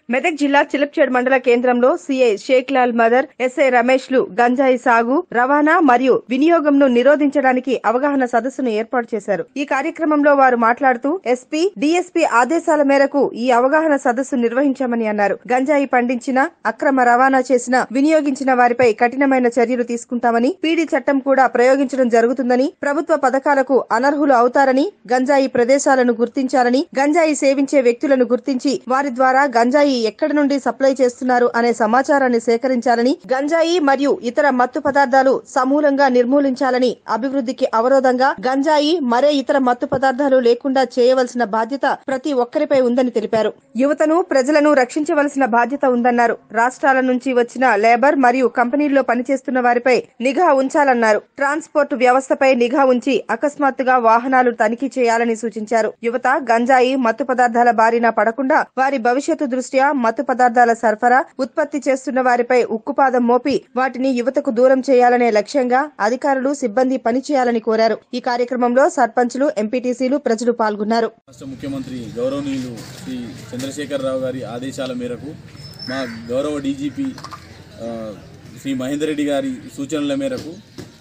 మెదక్ జిల్లా చిలప్చేడ్ మండల కేంద్రంలో సీఐ షేక్ లాల్ మదర్ ఎస్ఐ రమేష్ లు గంజాయి సాగు రవాణా మరియు వినియోగంను నిరోధించడానికి అవగాహన సదస్సును ఏర్పాటు చేశారు ఈ కార్యక్రమంలో వారు మాట్లాడుతూ ఎస్పీ డీఎస్పీ ఆదేశాల మేరకు ఈ అవగాహన సదస్సు నిర్వహించామని అన్నారు గంజాయి పండించిన అక్రమ రవాణా చేసిన వినియోగించిన వారిపై కఠినమైన చర్యలు తీసుకుంటామని పీడీ చట్టం కూడా ప్రయోగించడం జరుగుతుందని ప్రభుత్వ పథకాలకు అనర్హులు అవుతారని గంజాయి ప్రదేశాలను గుర్తించాలని గంజాయి సేవించే వ్యక్తులను గుర్తించి వారి ద్వారా గంజాయి ఎక్కడి నుండి సప్లై చేస్తున్నారు అనే సమాచారాన్ని సేకరించాలని గంజాయి మరియు ఇతర మత్తు పదార్థాలు సమూలంగా నిర్మూలించాలని అభివృద్ధికి అవరోధంగా గంజాయి మరే ఇతర మత్తు పదార్థాలు లేకుండా చేయవలసిన బాధ్యత ప్రతి ఒక్కరిపై ఉందని తెలిపారు యువతను ప్రజలను రక్షించవలసిన బాధ్యత ఉందన్నారు రాష్ట్రాల నుంచి వచ్చిన లేబర్ మరియు కంపెనీల్లో పనిచేస్తున్న వారిపై నిఘా ఉంచాలన్నారు ట్రాన్స్పోర్ట్ వ్యవస్థపై నిఘా ఉంచి అకస్మాత్తుగా వాహనాలు తనిఖీ చేయాలని సూచించారు యువత గంజాయి మత్తు పదార్థాల బారిన పడకుండా వారి భవిష్యత్తు దృష్ట్యా మత్తు పదార్థాల సరఫరా ఉత్పత్తి చేస్తున్న వారిపై ఉక్కుపాదం మోపి వాటిని యువతకు దూరం చేయాలనే లక్ష్యంగా అధికారులు సిబ్బంది పనిచేయాలని కోరారు ఈ కార్యక్రమంలో సర్పంచులు ఎంపీటీసీలు ప్రజలు పాల్గొన్నారు రాష్ట్ర ముఖ్యమంత్రి గౌరవనీయులు శ్రీ చంద్రశేఖరరావు గారి ఆదేశాల మేరకు మా గౌరవ డీజీపీ ఆ, శ్రీ మహేందర్ రెడ్డి గారి సూచనల మేరకు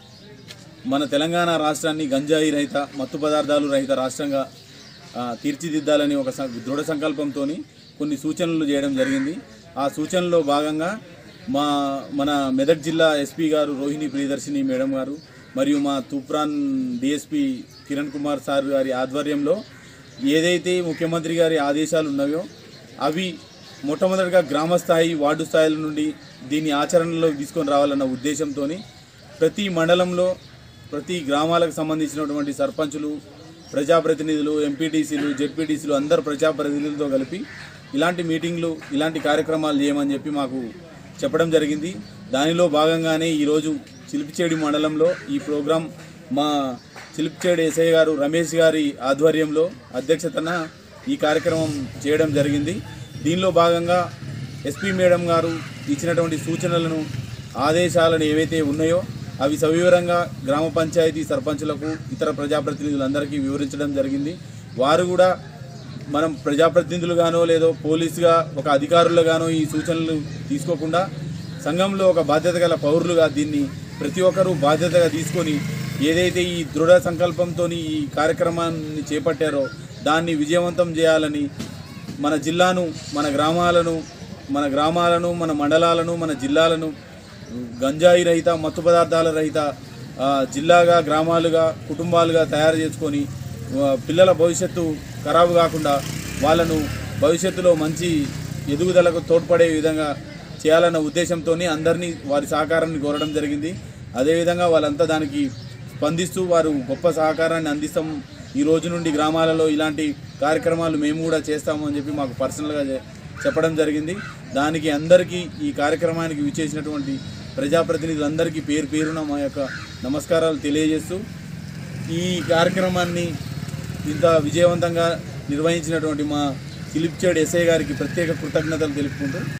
మన తెలంగాణ రాష్ట్రాన్ని గంజాయి రహిత మత్తు పదార్థాలు రహిత రాష్ట్రంగా ఆ, తీర్చిదిద్దాలని ఒక సం- దృఢ సంకల్పంతో కొన్ని సూచనలు చేయడం జరిగింది ఆ సూచనలో భాగంగా మా మన మెదక్ జిల్లా ఎస్పీ గారు రోహిణి ప్రియదర్శిని మేడం గారు మరియు మా తూప్రాన్ డిఎస్పి కిరణ్ కుమార్ సార్ గారి ఆధ్వర్యంలో ఏదైతే ముఖ్యమంత్రి గారి ఆదేశాలు ఉన్నాయో అవి మొట్టమొదటిగా గ్రామ స్థాయి వార్డు స్థాయిల నుండి దీన్ని ఆచరణలోకి తీసుకొని రావాలన్న ఉద్దేశంతో ప్రతి మండలంలో ప్రతి గ్రామాలకు సంబంధించినటువంటి సర్పంచులు ప్రజాప్రతినిధులు ఎంపీటీసీలు జెడ్పీటీసీలు అందరు ప్రజాప్రతినిధులతో కలిపి ఇలాంటి మీటింగ్లు ఇలాంటి కార్యక్రమాలు చేయమని చెప్పి మాకు చెప్పడం జరిగింది దానిలో భాగంగానే ఈరోజు చిలిపిచేడి మండలంలో ఈ ప్రోగ్రాం మా చిలిపిచేడి ఎస్ఐ గారు రమేష్ గారి ఆధ్వర్యంలో అధ్యక్షతన ఈ కార్యక్రమం చేయడం జరిగింది దీనిలో భాగంగా ఎస్పీ మేడం గారు ఇచ్చినటువంటి సూచనలను ఆదేశాలను ఏవైతే ఉన్నాయో అవి సవివరంగా గ్రామ పంచాయతీ సర్పంచులకు ఇతర ప్రజాప్రతినిధులందరికీ వివరించడం జరిగింది వారు కూడా మనం ప్రజాప్రతినిధులుగానో లేదో పోలీసుగా ఒక అధికారులుగానో ఈ సూచనలు తీసుకోకుండా సంఘంలో ఒక బాధ్యత గల పౌరులుగా దీన్ని ప్రతి ఒక్కరూ బాధ్యతగా తీసుకొని ఏదైతే ఈ దృఢ సంకల్పంతో ఈ కార్యక్రమాన్ని చేపట్టారో దాన్ని విజయవంతం చేయాలని మన జిల్లాను మన గ్రామాలను మన గ్రామాలను మన మండలాలను మన జిల్లాలను గంజాయి రహిత మత్తు పదార్థాల రహిత ఆ, జిల్లాగా గ్రామాలుగా కుటుంబాలుగా తయారు చేసుకొని ఆ, పిల్లల భవిష్యత్తు ఖరాబు కాకుండా వాళ్ళను భవిష్యత్తులో మంచి ఎదుగుదలకు తోడ్పడే విధంగా చేయాలన్న ఉద్దేశంతో అందరినీ వారి సహకారాన్ని కోరడం జరిగింది అదేవిధంగా వాళ్ళంతా దానికి స్పందిస్తూ వారు గొప్ప సహకారాన్ని అందిస్తాం ఈ రోజు నుండి గ్రామాలలో ఇలాంటి కార్యక్రమాలు మేము కూడా చేస్తాము అని చెప్పి మాకు పర్సనల్గా చె- చెప్పడం జరిగింది దానికి అందరికీ ఈ కార్యక్రమానికి విచ్చేసినటువంటి ప్రజాప్రతినిధులందరికీ పేరు పేరున మా యొక్క నమస్కారాలు తెలియజేస్తూ ఈ కార్యక్రమాన్ని ఇంత విజయవంతంగా నిర్వహించినటువంటి మా ఫిలిప్ చేడ్ ఎస్ఐ గారికి ప్రత్యేక కృతజ్ఞతలు తెలుపుకుంటూ